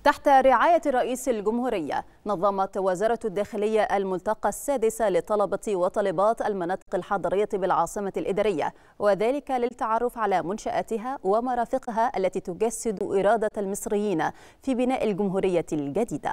تحت رعاية رئيس الجمهورية نظمت وزارة الداخلية الملتقى السادس لطلبة وطالبات المناطق الحضرية بالعاصمة الإدارية وذلك للتعرف على منشآتها ومرافقها التي تجسد إرادة المصريين في بناء الجمهورية الجديدة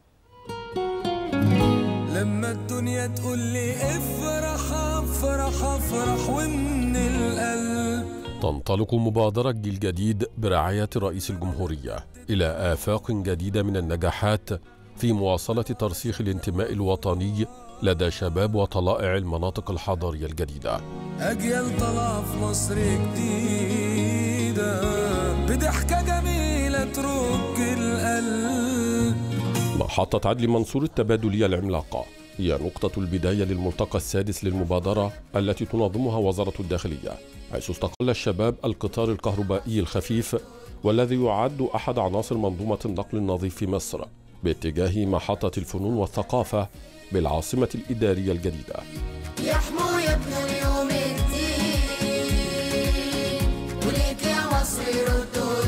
لما الدنيا تقول لي افرح افرح افرح ومن القلب تنطلق مبادرة جيل جديد برعاية رئيس الجمهورية إلى آفاق جديدة من النجاحات في مواصلة ترسيخ الانتماء الوطني لدى شباب وطلائع المناطق الحضرية الجديدة أجيال طلع في مصر جديدة بضحكة جميلة ترك القلب محطة عدلي منصور التبادلية العملاقة هي نقطة البداية للملتقى السادس للمبادرة التي تنظمها وزارة الداخلية حيث استقل الشباب القطار الكهربائي الخفيف والذي يعد أحد عناصر منظومة النقل النظيف في مصر باتجاه محطة الفنون والثقافة بالعاصمة الإدارية الجديدة يحمو يبنوا اليوم الدين وليك يا مصر ردوا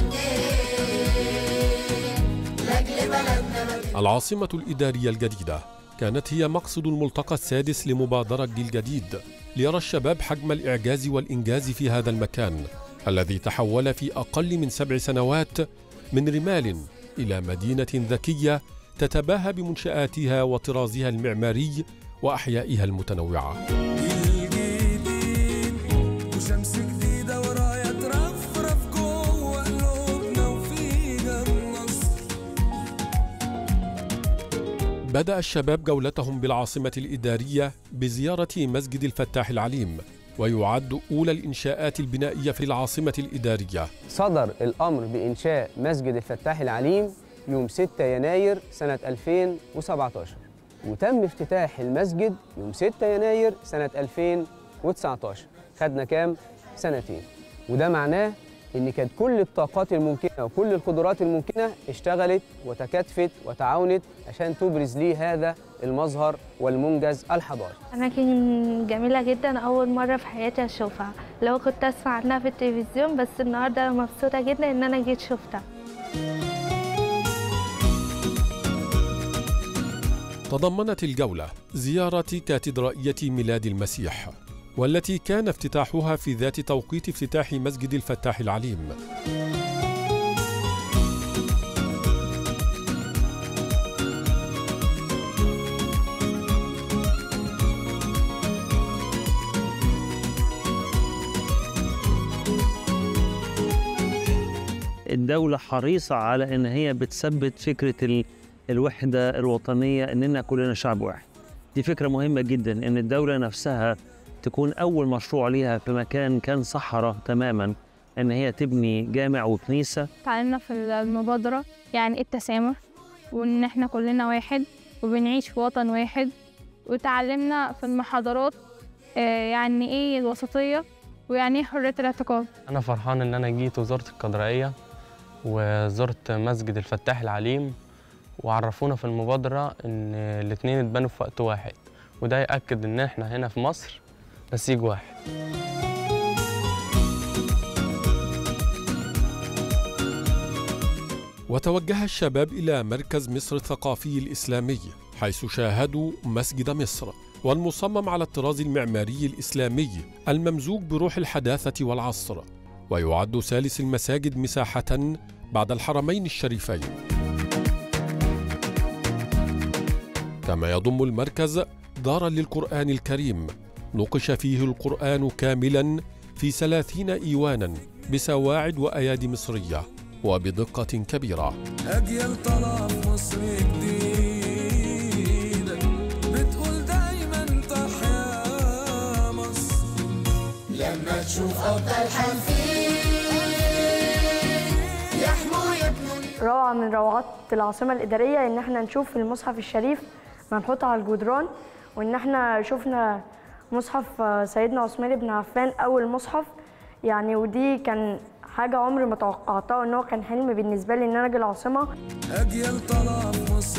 الدين لاجل بلدنا العاصمة الإدارية الجديدة كانت هي مقصد الملتقى السادس لمبادرة جيل جديد ليرى الشباب حجم الإعجاز والإنجاز في هذا المكان الذي تحول في أقل من سبع سنوات من رمال إلى مدينة ذكية تتباهى بمنشآتها وطرازها المعماري وأحيائها المتنوعة جيل جديد وشمس جديدة ورايا ترفرف جوه قلوبنا وفينا النصر بدأ الشباب جولتهم بالعاصمة الإدارية بزيارة مسجد الفتاح العليم ويعد أولى الإنشاءات البنائية في العاصمة الإدارية صدر الأمر بإنشاء مسجد الفتاح العليم يوم 6 يناير سنة 2017 وتم افتتاح المسجد يوم 6 يناير سنة 2019 خدنا كام؟ سنتين وده معناه إن كانت كل الطاقات الممكنة وكل القدرات الممكنة اشتغلت وتكاتفت وتعاونت عشان تبرز لي هذا المظهر والمنجز الحضاري أماكن جميلة جدا أول مرة في حياتي أشوفها لو كنت أسمع عنها في التلفزيون بس النهاردة أنا مبسوطة جدا إن أنا جيت شفتها تضمنت الجولة زيارة كاتدرائية ميلاد المسيح والتي كان افتتاحها في ذات توقيت افتتاح مسجد الفتاح العليم الدولة حريصة على إن هي بتثبت فكرة ال- الوحدة الوطنية إننا كلنا شعب واحد دي فكرة مهمة جدا إن الدولة نفسها تكون أول مشروع ليها في مكان كان صحراء تماما إن هي تبني جامع وكنيسة تعلمنا في المبادرة يعني إيه التسامح وإن إحنا كلنا واحد وبنعيش في وطن واحد وتعلمنا في المحاضرات آه، يعني إيه الوسطية ويعني إيه حرية الاعتقاد أنا فرحان إن أنا جيت وزارة القدرية وزرت مسجد الفتاح العليم وعرفونا في المبادرة إن الاتنين اتبنوا في وقت واحد وده يأكد إن إحنا هنا في مصر نسيج واحد وتوجه الشباب إلى مركز مصر الثقافي الإسلامي حيث شاهدوا مسجد مصر والمصمم على الطراز المعماري الإسلامي الممزوج بروح الحداثة والعصر ويعد ثالث المساجد مساحة بعد الحرمين الشريفين كما يضم المركز دارا للقرآن الكريم نقش فيه القرآن كاملا في ثلاثين إيوانا بسواعد وأيادي مصرية وبدقة كبيرة أجيال طلع في مصر جديدة بتقول دايما تحيا مصر لما تشوف أفضل حال فيه يحمو يبنوا روعة من روعات العاصمة الإدارية إن احنا نشوف المصحف الشريف منحوت على الجدران وإن احنا شفنا مصحف آه، سيدنا عثمان بن عفان أول مصحف يعني ودي كان حاجة عمري ما توقعتها إن هو كان حلم بالنسبة لي إن أنا أجي العاصمة أجيال طلع في مصر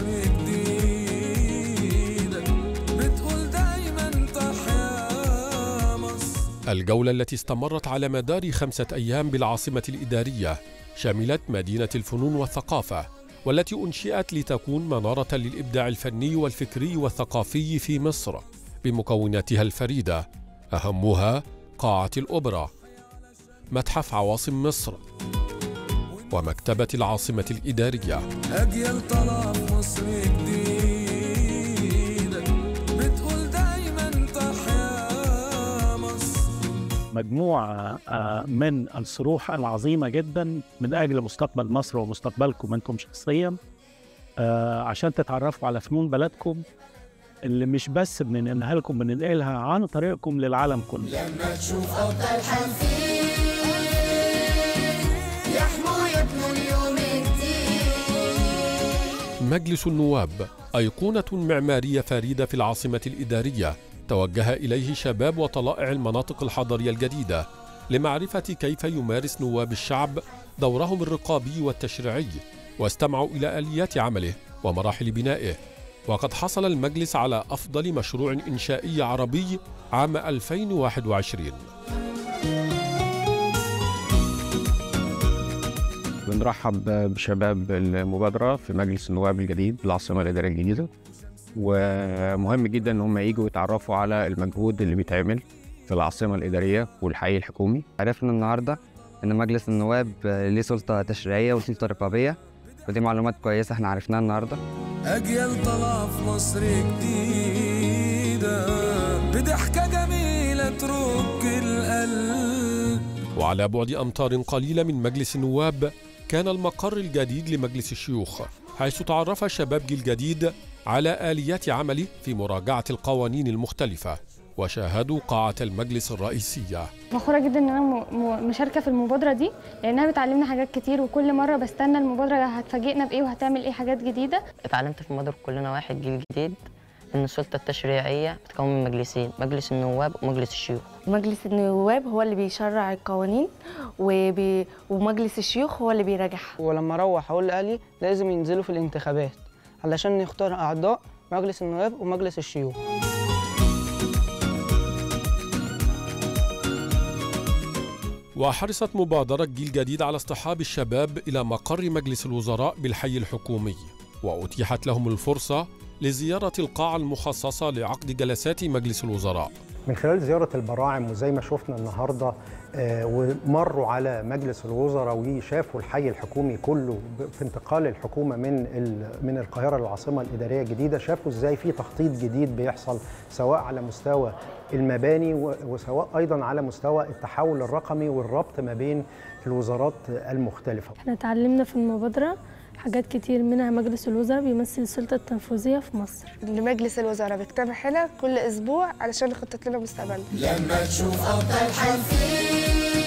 جديدة بتقول دايما تحيا مصر الجولة التي استمرت على مدار خمسة أيام بالعاصمة الإدارية شملت مدينة الفنون والثقافة والتي أنشئت لتكون منارة للإبداع الفني والفكري والثقافي في مصر بمكوناتها الفريدة أهمها قاعة الأوبرا متحف عواصم مصر ومكتبة العاصمة الإدارية أجيال طالعة في مصر جديدة بتقول دايما تحيا مصر مجموعة آه، من الصروح العظيمة جدا من أجل مستقبل مصر ومستقبلكم أنتم شخصيا آه، عشان تتعرفوا على فنون بلدكم اللي مش بس بننقلها لكم بننقلها عن طريقكم للعالم كله لما تشوف أفضل حال فيه يحموا يبنوا اليوم الدين مجلس النواب أيقونة معمارية فريدة في العاصمة الإدارية توجه إليه شباب وطلائع المناطق الحضرية الجديدة لمعرفة كيف يمارس نواب الشعب دورهم الرقابي والتشريعي واستمعوا إلى آليات عمله ومراحل بنائه وقد حصل المجلس على أفضل مشروع إنشائي عربي عام 2021 بنرحب بشباب المبادرة في مجلس النواب الجديد بالعاصمة الإدارية الجديدة ومهم جدا إن هم يجوا يتعرفوا على المجهود اللي بيتعمل في العاصمة الإدارية والحي الحكومي عرفنا النهارده ان مجلس النواب ليه سلطه تشريعيه وسلطه رقابيه ودي معلومات كويسه احنا عرفناها النهارده أجيال طالعة في مصر جديدة بضحكة جميلة ترك القلب وعلى بعد أمتار قليلة من مجلس النواب كان المقر الجديد لمجلس الشيوخ حيث تعرف شباب جيل جديد على آليات عمله في مراجعة القوانين المختلفة وشاهدوا قاعة المجلس الرئيسية فخورة جدا ان انا م- م- مشاركة في المبادرة دي لانها بتعلمنا حاجات كتير وكل مرة بستنى المبادرة هتفاجئنا بايه وهتعمل ايه حاجات جديدة اتعلمت في مبادرة كلنا واحد جيل جديد إن السلطة التشريعية بتتكون من مجلسين مجلس النواب ومجلس الشيوخ مجلس النواب هو اللي بيشرع القوانين وبي... ومجلس الشيوخ هو اللي بيراجعها ولما اروح اقول لاهلي لازم ينزلوا في الانتخابات علشان نختار اعضاء مجلس النواب ومجلس الشيوخ وحرصت مبادرة جيل جديد على اصطحاب الشباب إلى مقر مجلس الوزراء بالحي الحكومي وأتيحت لهم الفرصة لزيارة القاعة المخصصة لعقد جلسات مجلس الوزراء من خلال زيارة البراعم وزي ما شفنا النهاردة آه، ومروا على مجلس الوزراء وشافوا الحي الحكومي كله ب- في انتقال الحكومة من ال- من القاهرة للعاصمة الإدارية الجديدة شافوا ازاي في تخطيط جديد بيحصل سواء على مستوى المباني و- وسواء أيضا على مستوى التحول الرقمي والربط ما بين الوزارات المختلفة احنا اتعلمنا في المبادرة حاجات كتير منها مجلس الوزراء بيمثل السلطة التنفيذية في مصر ان مجلس الوزراء بيجتمع هنا كل اسبوع علشان يخطط لنا مستقبلنا لما تشوف أفضل حال فيه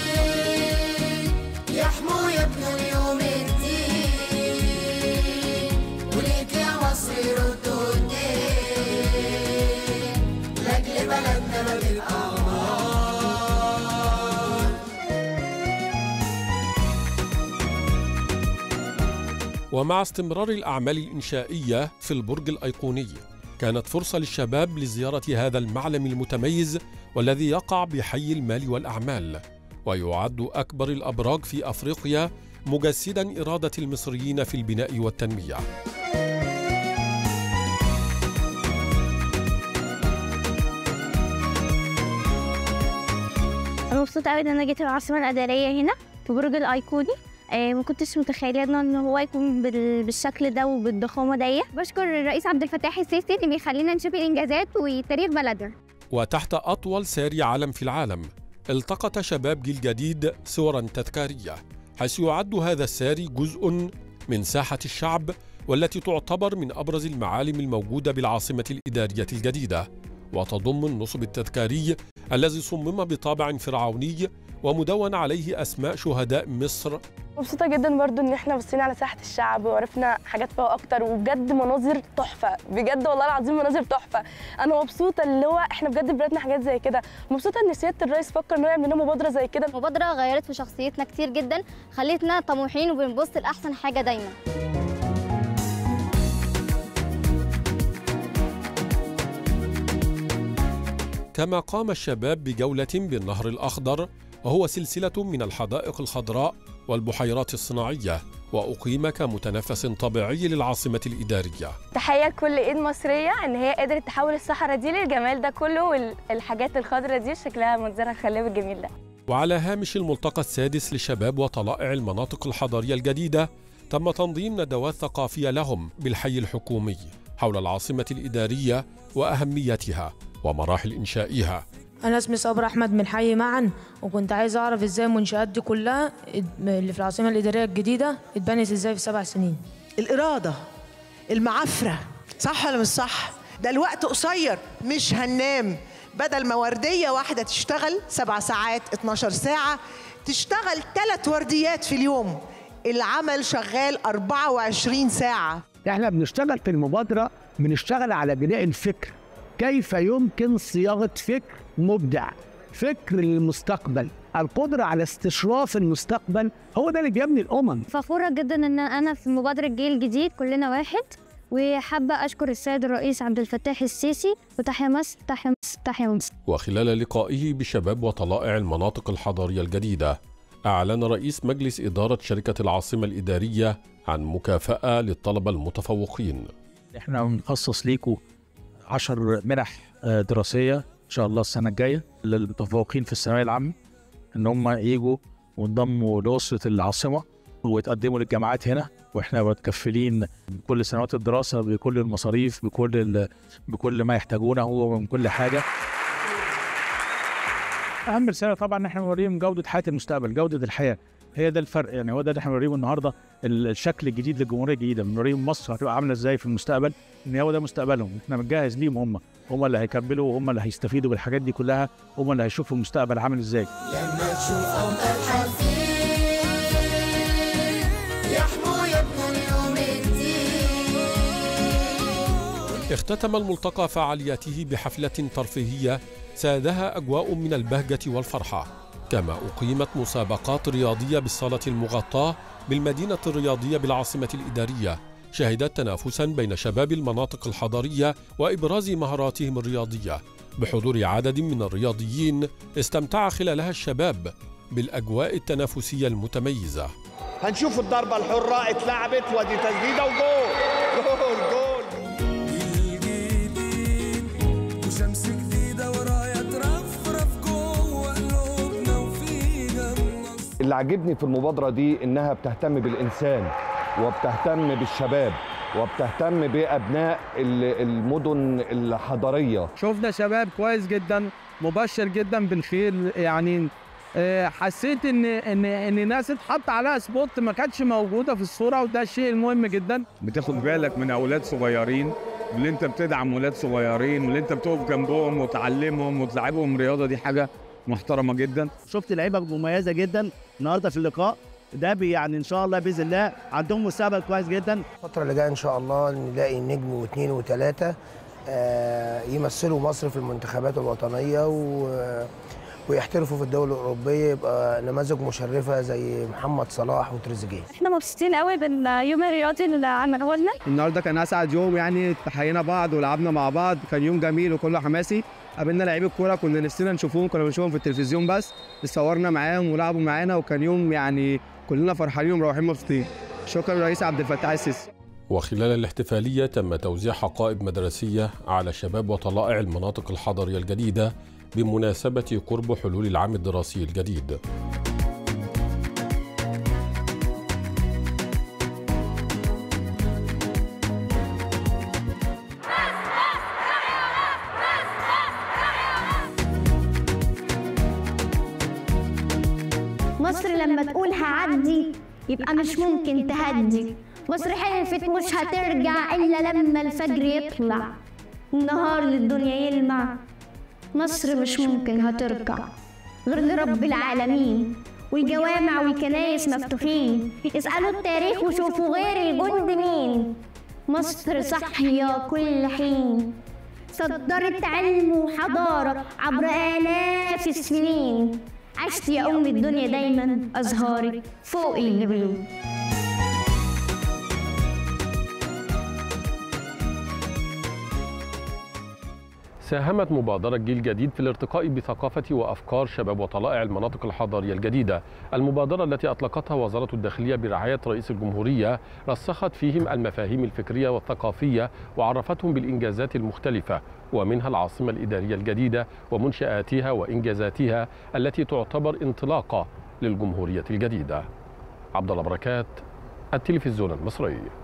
يحموا يبنوا اليوم الدين وليك يا مصر يردوا الدين لأجل بلدنا ما بالأمان ومع استمرار الأعمال الإنشائية في البرج الأيقوني كانت فرصة للشباب لزيارة هذا المعلم المتميز والذي يقع بحي المال والأعمال ويعد أكبر الأبراج في أفريقيا مجسدا إرادة المصريين في البناء والتنمية انا مبسوطه قوي ان انا جيت العاصمه الاداريه هنا في برج الايقوني آه، ما كنتش متخيله إنه- ان هو يكون بال- بالشكل ده وبالضخامه دي بشكر الرئيس عبد الفتاح السيسي اللي بيخلينا نشوف الانجازات وتاريخ بلدنا وتحت أطول ساري علم في العالم التقط شباب جيل جديد صورا تذكارية حيث يعد هذا الساري جزء من ساحة الشعب والتي تعتبر من أبرز المعالم الموجودة بالعاصمة الإدارية الجديدة وتضم النصب التذكاري الذي صمم بطابع فرعوني ومدون عليه أسماء شهداء مصر مبسوطة جدا برضو ان احنا بصينا على ساحة الشعب وعرفنا حاجات فيها اكتر وبجد مناظر تحفة بجد والله العظيم مناظر تحفة انا مبسوطة اللي هو احنا بجد بلادنا حاجات زي كده مبسوطة ان سيادة الرئيس فكر انه يعمل لنا مبادرة زي كده المبادره غيرت في شخصيتنا كتير جدا خلتنا طموحين وبنبص لاحسن حاجه دايما كما قام الشباب بجولة بالنهر الأخضر وهو سلسلة من الحدائق الخضراء والبحيرات الصناعية وأقيم كمتنفس طبيعي للعاصمة الإدارية تحية لكل ايد مصرية ان هي قدرت تحول الصحراء دي للجمال ده كله والحاجات الخضراء دي شكلها منظرها خلاب الجميل ده وعلى هامش الملتقى السادس لشباب وطلائع المناطق الحضرية الجديدة تم تنظيم ندوات ثقافية لهم بالحي الحكومي حول العاصمة الإدارية وأهميتها ومراحل إنشائها أنا اسمي صبري أحمد من حي معا وكنت عايز أعرف إزاي المنشآت دي كلها اللي في العاصمة الإدارية الجديدة اتبنت إزاي في سبع سنين الإرادة المعافرة صح ولا مش صح؟ ده الوقت قصير مش هننام بدل ما وردية واحدة تشتغل سبع ساعات 12 ساعة تشتغل ثلاث ورديات في اليوم العمل شغال 24 ساعة احنا بنشتغل في المبادرة بنشتغل على بناء الفكر كيف يمكن صياغة فكر مبدع فكر للمستقبل القدرة على استشراف المستقبل هو ده اللي بيبني الأمم فخورة جدا ان انا في مبادرة جيل الجديد كلنا واحد وحابة أشكر السيد الرئيس عبد الفتاح السيسي وتحيا مصر تحيا مصر تحيا مصر وخلال لقائه بشباب وطلائع المناطق الحضرية الجديدة أعلن رئيس مجلس إدارة شركة العاصمة الإدارية عن مكافأة للطلبة المتفوقين احنا بنخصص ليكم 10 منح آه، دراسيه ان شاء الله السنه الجايه للمتفوقين في الثانويه العامه ان هم يجوا وانضموا لاسره العاصمه ويتقدموا للجامعات هنا واحنا متكفلين بكل سنوات الدراسه بكل المصاريف بكل ال- بكل ما يحتاجونه ومن كل حاجه اهم رساله طبعا ان احنا بنوريهم جوده حياه المستقبل جوده الحياه هي ده الفرق يعني هو ده اللي احنا بنوريهم النهارده ال- الشكل الجديد للجمهوريه الجديده بنوريهم مصر هتبقى عامله ازاي في المستقبل ان هو ده مستقبلهم احنا بنجهز ليهم هم هم اللي هيكملوا وهم اللي هيستفيدوا بالحاجات دي كلها هم اللي هيشوفوا المستقبل عامل ازاي لما تشوفهم الحافين يحموا يبنوا اليوم الدين اختتم الملتقى فعالياته بحفلة ترفيهية سادها أجواء من البهجة والفرحة كما أقيمت مسابقات رياضية بالصالة المغطاة بالمدينة الرياضية بالعاصمة الإدارية شهدت تنافسا بين شباب المناطق الحضرية وإبراز مهاراتهم الرياضية بحضور عدد من الرياضيين استمتع خلالها الشباب بالأجواء التنافسية المتميزة هنشوف الضربة الحرة اتلعبت ودي تسديدة وجول جول جول وشمس جديدة ورايا ترفرف جوه قلوبنا وفينا النصر اللي عاجبني في المبادرة دي إنها بتهتم بالإنسان وبتهتم بالشباب وبتهتم بأبناء ال- المدن الحضرية شفنا شباب كويس جدا مبشر جدا بالخير يعني آه، حسيت ان ان ان ناس اتحط عليها سبوت ما كانتش موجوده في الصوره وده الشيء المهم جدا بتاخد بالك من اولاد صغيرين واللي انت بتدعم ولاد صغيرين واللي انت بتقف جنبهم وتعلمهم وتلعبهم رياضه دي حاجه محترمه جدا شفت لعيبه مميزه جدا النهارده في اللقاء ده بي يعني ان شاء الله باذن الله عندهم مستقبل كويس جدا الفترة اللي جاية إن شاء الله نلاقي نجم واثنين وثلاثة آه، يمثلوا مصر في المنتخبات الوطنية و- ويحترفوا في الدول الأوروبية يبقى نماذج مشرفة زي محمد صلاح وتريزيجيه احنا مبسوطين قوي باليوم الرياضي اللي عملوه لنا النهارده كان اسعد يوم يعني تحيينا بعض ولعبنا مع بعض كان يوم جميل وكله حماسي قابلنا لعيبه الكوره كنا نفسنا نشوفهم كنا بنشوفهم في التلفزيون بس اتصورنا معاهم ولعبوا معانا وكان يوم يعني كلنا فرحانين ومروحين مبسوطين شكرا للرئيس عبد الفتاح السيسي وخلال الاحتفالية تم توزيع حقائب مدرسية على شباب وطلائع المناطق الحضرية الجديدة بمناسبة قرب حلول العام الدراسي الجديد مصر لما تقول هعدي يبقى مش ممكن تهدي مصر حلفت مش هترجع إلا لما الفجر يطلع النهار للدنيا يلمع مصر مش ممكن هترجع غير لرب العالمين والجوامع والكنايس مفتوحين اسألوا التاريخ وشوفوا غير الجند مين مصر صحية كل حين صدرت علم وحضارة عبر آلاف السنين عشت يا أم الدنيا دايما أزهارك فوق الجبين ساهمت مبادرة جيل جديد في الارتقاء بثقافة وأفكار شباب وطلائع المناطق الحضارية الجديدة المبادرة التي أطلقتها وزارة الداخلية برعاية رئيس الجمهورية رسخت فيهم المفاهيم الفكرية والثقافية وعرفتهم بالإنجازات المختلفة ومنها العاصمة الإدارية الجديدة ومنشآتها وإنجازاتها التي تعتبر انطلاقة للجمهورية الجديدة عبد الله بركات التلفزيون المصري